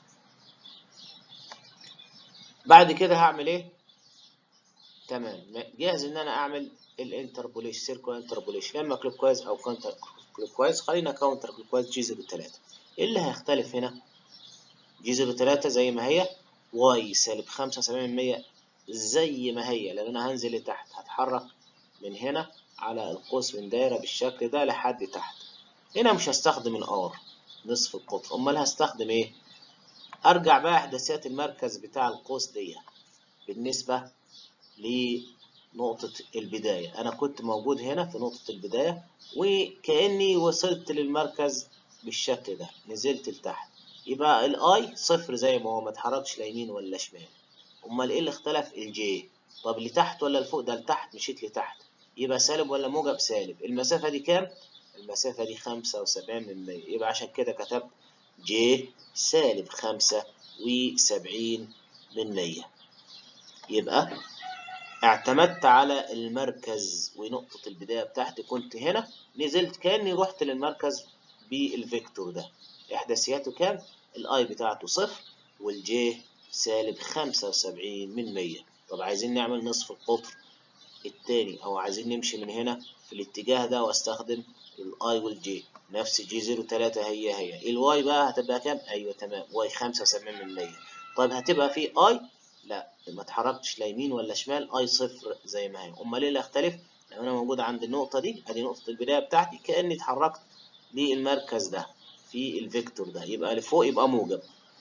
B: بعد كده هعمل ايه تمام جاهز ان انا اعمل الانتربوليش سيركل انتربوليش اما كلوك كويس او كونتر كلوك كويس خلينا كاونتر كلوك كويس جي 03 ايه اللي هيختلف هنا جي 03 زي ما هي واي سالب 75% زي ما هي لان انا هنزل لتحت هتحرك من هنا على القوس من دايره بالشكل ده لحد تحت هنا مش هستخدم الار نصف القطر امال هستخدم ايه ارجع بقى احداثيات المركز بتاع القوس دي بالنسبة لنقطة البداية انا كنت موجود هنا في نقطة البداية وكأني وصلت للمركز بالشكل ده نزلت لتحت يبقى الاي صفر زي ما هو ما اتحركش لا يمين ولا شمال امال ايه اللي اختلف الجي طب لتحت ولا لفوق ده لتحت مشيت لتحت يبقى سالب ولا موجب سالب المسافة دي كام المسافة دي خمسة وسبعين من مية يبقى عشان كده كتبت ج سالب خمسة وسبعين من مية يبقى اعتمدت على المركز ونقطة البداية بتاعتي كنت هنا نزلت كأني رحت للمركز بالفيكتور ده إحداثياته كام؟ الآي بتاعته صفر والجي سالب خمسة وسبعين من مية طب عايزين نعمل نصف القطر التاني أو عايزين نمشي من هنا في الاتجاه ده واستخدم الاي والجي نفس جي زيرو تلاتة هي هي الواي بقى هتبقى كام؟ ايوه تمام واي خمسة وسبعين من مية طيب هتبقى في اي؟ لا ما اتحركتش لا يمين ولا شمال اي صفر زي ما هي امال ايه اللي اختلف؟ لو انا موجود عند النقطة دي ادي نقطة البداية بتاعتي كأني اتحركت للمركز ده في الفيكتور ده يبقى لفوق يبقى موجب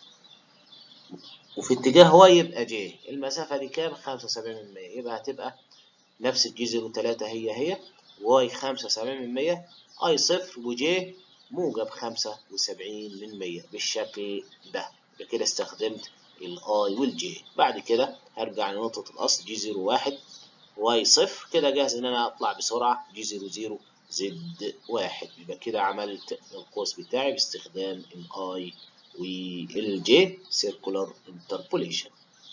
B: وفي اتجاه واي يبقى جي المسافة دي كام؟ خمسة وسبعين من مية يبقى هتبقى نفس الجي زيرو تلاتة هي هي واي خمسة وسبعين من مية اي صفر وجي موجب خمسة وسبعين من مية بالشكل ده يبقى كده استخدمت الاي والجي بعد كده هرجع لنقطة الاصل جي زيرو واحد واي صفر كده جاهز ان انا اطلع بسرعة جي زيرو زيرو زد واحد يبقى كده عملت القوس بتاعي باستخدام الاي والجي سيركولار انتربوليشن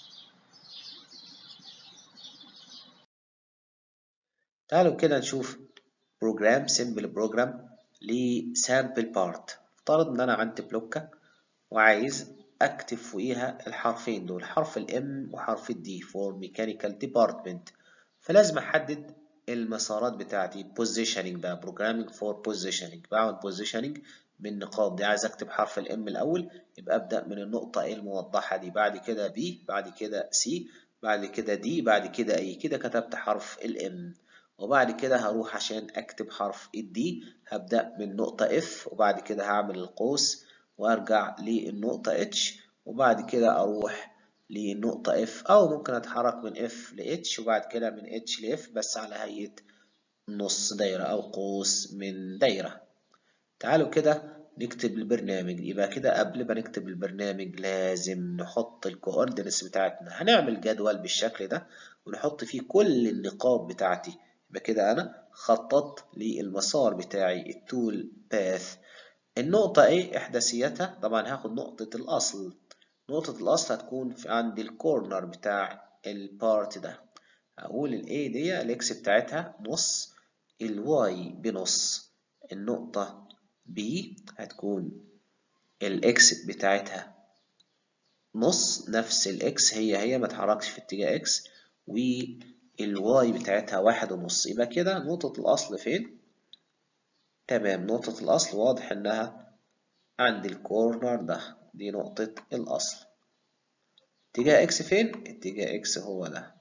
A: تعالوا كده نشوف بروجرام سيمبل بروجرام لسامبل بارت افترض ان انا عندي بلوكة وعايز اكتب فوقيها الحرفين دول حرف الام وحرف الدي فور ميكانيكال ديبارتمنت فلازم احدد المسارات بتاعتي بوزيشننج بقى بروجرامينج فور بوزيشننج بعمل بوزيشننج بالنقاط دي عايز اكتب حرف الام الاول يبقى ابدا من النقطة A الموضحة دي بعد كده B بعد كده C بعد كده D بعد كده A كده كتبت حرف الام وبعد كده هروح عشان اكتب حرف الدي هبدأ من نقطة F وبعد كده هعمل القوس وارجع للنقطة H وبعد كده اروح لنقطة F او ممكن اتحرك من F ل H وبعد كده من H ل F بس على هيئة نص دايرة او قوس من دايرة تعالوا كده نكتب البرنامج يبقى كده قبل ما نكتب البرنامج لازم نحط الكوردينتس بتاعتنا هنعمل جدول بالشكل ده ونحط فيه كل النقاط بتاعتي يبقى كده انا خططت للمسار بتاعي التول باث النقطة ايه احداثيتها طبعا هاخد نقطة الاصل نقطة الاصل هتكون في عند الكورنر بتاع البارت ده هقول الاي دي الاكس بتاعتها نص الواي بنص النقطة B هتكون الاكس بتاعتها نص نفس الاكس هي هي ما تحركش في اتجاه اكس والواي بتاعتها واحد ونص يبقى كده نقطة الأصل فين؟ تمام نقطة الأصل واضح إنها عند الكورنر ده دي نقطة الأصل اتجاه اكس فين؟ اتجاه اكس هو ده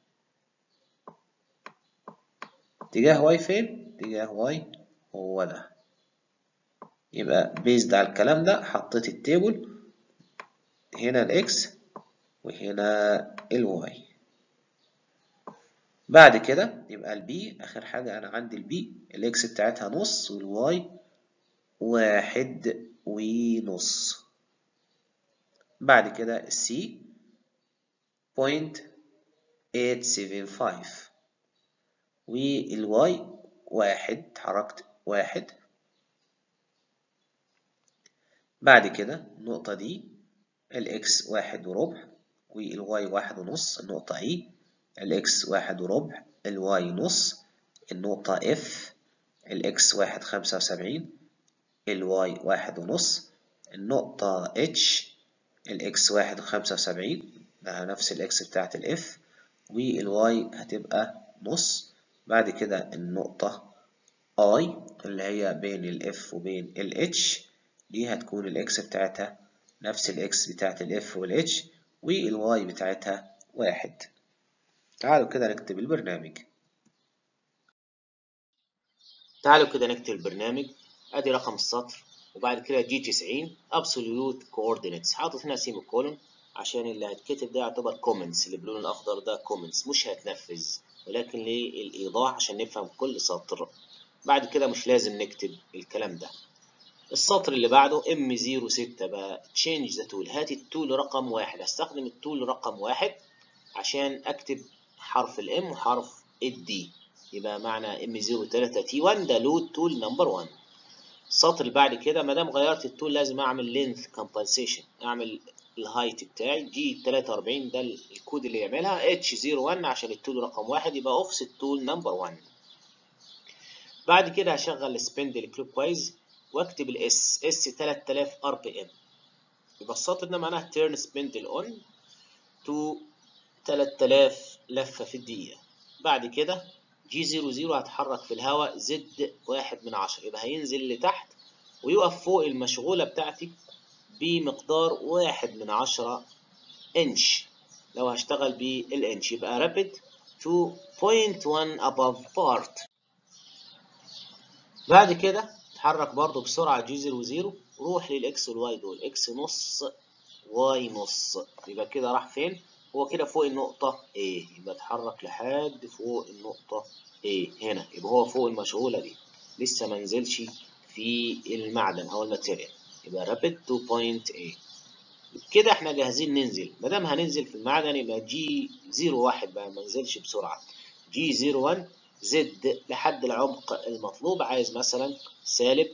A: اتجاه واي فين؟ اتجاه واي هو ده يبقى بيزد على الكلام ده حطيت التيبل هنا الاكس وهنا الواي بعد كده يبقى البي اخر حاجة انا عندي البي الاكس بتاعتها نص والواي واحد ونص بعد كده السي بوينت 875 والواي واحد حركت واحد بعد كده النقطة دي الإكس واحد وربع والواي واحد ونص النقطة إي الإكس واحد وربع الواي نص النقطة إف الإكس واحد خمسة وسبعين الواي واحد ونص النقطة اتش الإكس واحد وخمسة وسبعين ده نفس الإكس بتاعت الإف والواي هتبقى نص بعد كده النقطة I اللي هي بين الإف وبين الاتش دي هتكون الاكس بتاعتها نفس الاكس بتاعت الاف والاتش والواي بتاعتها واحد تعالوا كده نكتب البرنامج
B: تعالوا كده نكتب البرنامج ادي رقم السطر وبعد كده جي 90 absolute coordinates حاطط هنا سيمي كولون عشان اللي هيتكتب ده يعتبر كومنتس اللي باللون الاخضر ده كومنتس مش هيتنفذ ولكن للايضاح عشان نفهم كل سطر بعد كده مش لازم نكتب الكلام ده السطر اللي بعده M06 بقى change the tool هات التول رقم واحد هستخدم التول رقم واحد عشان اكتب حرف الام وحرف الدي يبقى معنى M03 T1 ده لود تول نمبر 1 السطر اللي بعد كده ما دام غيرت التول لازم اعمل length compensation اعمل الهايت بتاعي جي 43 ده الكود اللي يعملها H01 عشان التول رقم واحد يبقى offset tool نمبر 1 بعد كده هشغل السبندل كلوك وايز واكتب الاس اس 3000 ار بي ام يبقى السطر ده معناه تيرن سبندل اون تو 3000 لفه في الدقيقه بعد كده جي 00 هتحرك في الهواء زد واحد من عشرة يبقى هينزل لتحت ويقف فوق المشغوله بتاعتي بمقدار واحد من عشرة انش لو هشتغل بالانش يبقى رابid to 0.1 above part بعد كده اتحرك برضو بسرعة جي زيرو زيرو روح للإكس والواي دول إكس نص واي نص يبقى كده راح فين؟ هو كده فوق النقطة A يبقى اتحرك لحد فوق النقطة A هنا يبقى هو فوق المشغولة دي لسه ما نزلش في المعدن أو الماتيريال يبقى رابد تو بوينت A كده احنا جاهزين ننزل ما دام هننزل في المعدن يبقى جي زيرو واحد بقى ما ننزلش بسرعة جي زيرو 1 زد لحد العمق المطلوب عايز مثلا سالب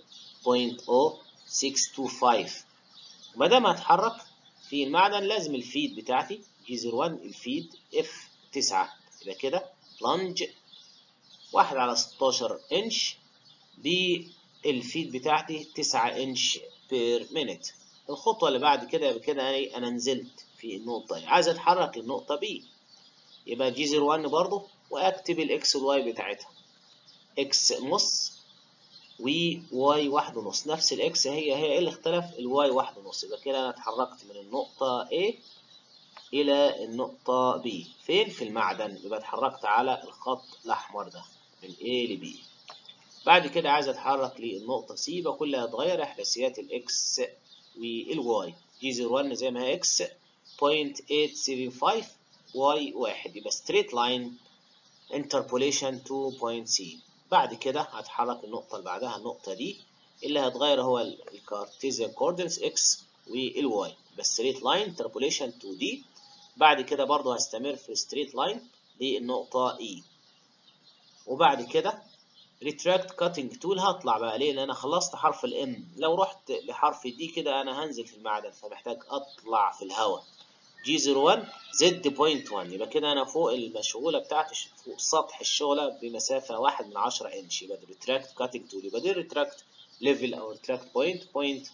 B: 0.0625 وما دام هتحرك في المعدن لازم الفيد بتاعتي جي 01 الفيد اف 9 يبقى كده بلانج 1 على 16 انش بالفيد بتاعتي 9 انش بير مينيت الخطوه اللي بعد كده يبقى كده انا انا نزلت في النقطه دي عايز اتحرك للنقطه بي يبقى جي 01 برضه واكتب الاكس والواي بتاعتها اكس نص وواي واحد ونص نفس الاكس هي هي ايه اللي اختلف الواي واحد ونص يبقى كده انا اتحركت من النقطة A إلى النقطة B فين في المعدن يبقى اتحركت على الخط الأحمر ده من A ل B بعد كده عايز اتحرك للنقطة C يبقى كل هتغير إحداثيات الإكس والواي جي 01 زي ما هي إكس 0.875 واي واحد يبقى straight line interpolation to point C بعد كده هتحرك النقطة اللي بعدها النقطة دي اللي هتغير هو الكارتيزيان كوردينتس اكس والواي بس ستريت لاين تربوليشن 2 دي بعد كده برضو هستمر في الستريت لاين للنقطة E وبعد كده ريتراكت كاتنج تول هطلع بقى ليه؟ لأن أنا خلصت حرف الإم لو رحت لحرف دي كده أنا هنزل في المعدن فمحتاج أطلع في الهواء جي 01 زد بوينت 1 يبقى كده أنا فوق المشغولة بتاعتي فوق سطح الشغلة بمسافة واحد من عشرة إنش يبقى دي ريتراكت كاتنج تول يبقى دي ريتراكت ليفل أو ريتراكت بوينت بوينت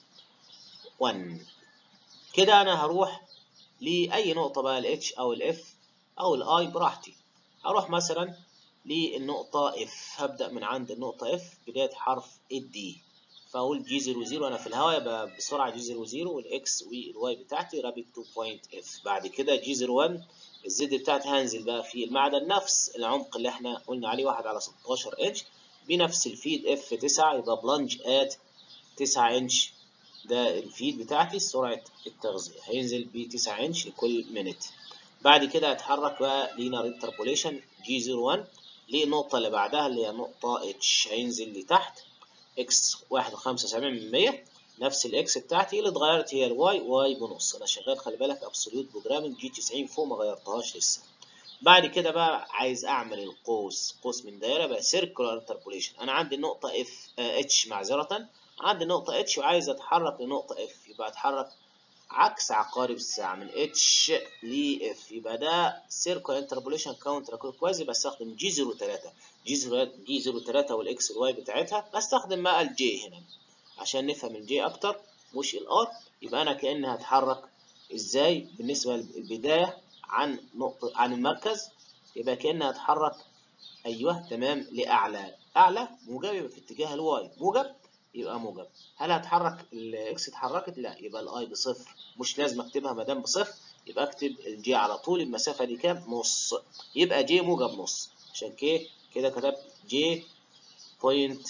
B: 1 كده أنا هروح لأي نقطة بقى الاتش أو الاف أو الاي براحتي هروح مثلا للنقطة اف هبدأ من عند النقطة اف بداية حرف الدي فأقول جي 00 أنا في الهواء يبقى بسرعة جي 00 والإكس والواي بتاعتي رابط 2 بوينت اف بعد كده جي 01 الزد بتاعتي هنزل بقى في المعدن نفس العمق اللي احنا قلنا عليه 1 على 16 انش بنفس الفيد اف 9 يبقى بلانج ات 9 انش ده الفيد بتاعتي سرعة التغذية هينزل ب 9 انش لكل مينت بعد كده هتحرك بقى لينار انتربوليشن جي 01 للنقطة اللي بعدها اللي هي نقطة اتش هينزل لتحت اكس واحد وخمسة وسبعين من مية نفس الاكس بتاعتي اللي اتغيرت هي الواي واي بنص انا شغال خلي بالك ابسوليوت بروجرامنج جي 90 فوق ما غيرتهاش لسه بعد كده بقى عايز اعمل القوس قوس من دايره بقى سيركولار انتربوليشن انا عندي النقطه اف اتش معذره عندي النقطه اتش وعايز اتحرك لنقطه اف يبقى اتحرك عكس عقارب الساعه من اتش ل اف يبقى ده سيركل انتربوليشن كاونتر كويس بستخدم جي 03 جي 03 والاكس والواي بتاعتها بستخدم بقى الجي هنا عشان نفهم الجي اكتر مش الار يبقى انا كاني هتحرك ازاي بالنسبه للبدايه عن نقطه عن المركز يبقى كاني هتحرك ايوه تمام لاعلى اعلى موجب يبقى في اتجاه الواي موجب يبقى موجب هل هتحرك الاكس اتحركت لا يبقى الاي بصفر مش لازم اكتبها ما دام بصفر يبقى اكتب الجي على طول المسافه دي كام نص يبقى جي موجب نص عشان كده كده كتبت جي بوينت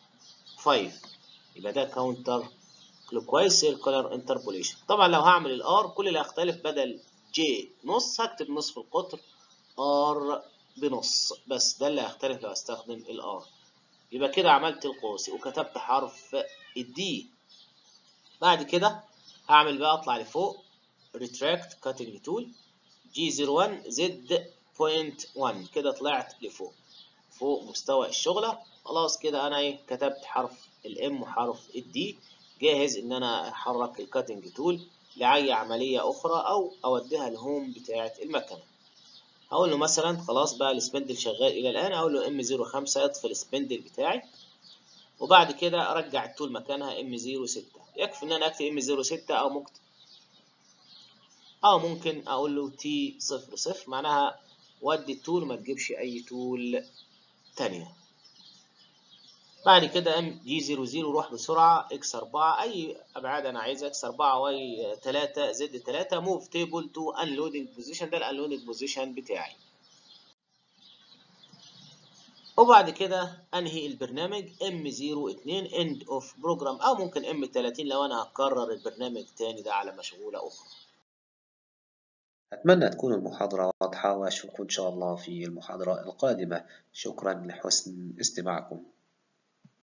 B: 5 يبقى ده كاونتر كلوكوايز سيركولار انتربوليشن طبعا لو هعمل الار كل اللي هيختلف بدل جي نص هكتب نصف القطر ار بنص بس ده اللي هيختلف لو استخدم الار يبقى كده عملت القوس وكتبت حرف الدي بعد كده هعمل بقى اطلع لفوق ريتراكت كاتنج تول جي 01 زد بوينت 1 كده طلعت لفوق فوق مستوى الشغله خلاص كده انا ايه كتبت حرف الام وحرف الدي جاهز ان انا احرك الكاتنج تول لاي عمليه اخرى او اوديها الهوم بتاعه المكنه هقول له مثلا خلاص بقى السبندل شغال الى الان اقول له ام 05 اطفي السبندل بتاعي وبعد كده ارجع التول مكانها ام 06 يكفي ان انا اكتب ام 06 او ممكن او ممكن اقول له تي 00 معناها ودي التول ما تجيبش اي تول تانية بعد كده ام جي 00 روح بسرعه اكس 4 اي ابعاد انا عايزها اكس 4 واي 3 زد 3 موف تيبل تو انلودنج بوزيشن ده الانلودنج بوزيشن بتاعي وبعد كده انهي البرنامج ام 02 اند اوف بروجرام او ممكن ام 30 لو انا هكرر البرنامج تاني ده على مشغوله اخرى
A: أتمنى تكون المحاضرة واضحة وأشوفكم إن شاء الله في المحاضرة القادمة شكرا لحسن استماعكم